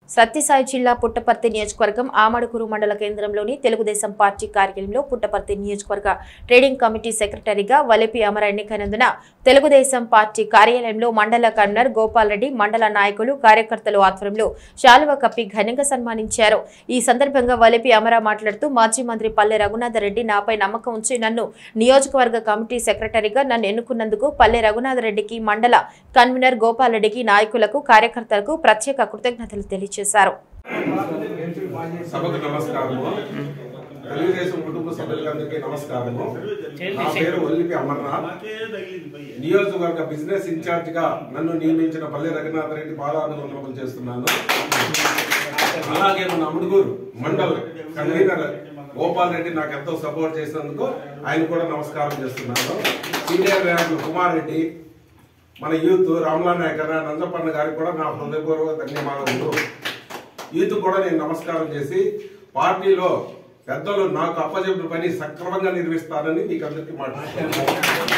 సత్యసాయి జిల్లా పుట్టపర్తి నియోజకవర్గం ఆమడుగురు మండల కేంద్రంలోని తెలుగుదేశం పార్టీ కార్యాలయంలో పుట్టపర్తి నియోజకవర్గ ట్రేడింగ్ కమిటీ సెక్రటరీగా వలిపి అమర ఎన్నికైనందున తెలుగుదేశం పార్టీ కార్యాలయంలో మండల కన్వీనర్ గోపాల్ రెడ్డి మండల నాయకులు కార్యకర్తలు ఆధ్వర్యంలో శాలువ కప్పి ఘనంగా సన్మానించారు ఈ సందర్భంగా వలిపి అమర మాట్లాడుతూ మాజీ మంత్రి పల్లె రఘునాథ రెడ్డి నాపై నమ్మకం ఉంచి నన్ను నియోజకవర్గ కమిటీ సెక్రటరీగా నన్ను ఎన్నుకున్నందుకు పల్లె రఘునాథ రెడ్డికి మండల కన్వీనర్ గోపాల్ రెడ్డికి నాయకులకు కార్యకర్తలకు ప్రత్యేక కృతజ్ఞతలు తెలియజేశారు సభకు నమస్కారము తెలుగుదేశం కుటుంబ సభ్యులందరికీ నమస్కారము నా పేరు వల్లిపి అమర్నాథ్ నియోజకవర్గ బిజినెస్ ఇన్ఛార్జ్ గా నన్ను నియమించిన పల్లె రఘునాథ రెడ్డి పాదాభివందనములు చేస్తున్నాను అలాగే మన అముడుగూరు మండల్ కన్వీనర్ గోపాల్ రెడ్డి నాకు ఎంతో సపోర్ట్ చేసినందుకు ఆయన కూడా నమస్కారం చేస్తున్నాను సీనియర్ నాయకులు కుమార్ రెడ్డి మన యూత్ రామ్లా నాయక్ గారు నందపన్న గారికి కూడా నా హృదయపూర్వక ధన్యవాదాలు యూత్ కూడా నేను నమస్కారం చేసి పార్టీలో పెద్దలు నాకు అప్పచెప్పిన పని సక్రమంగా నిర్వహిస్తానని మీకు అందరికీ మాట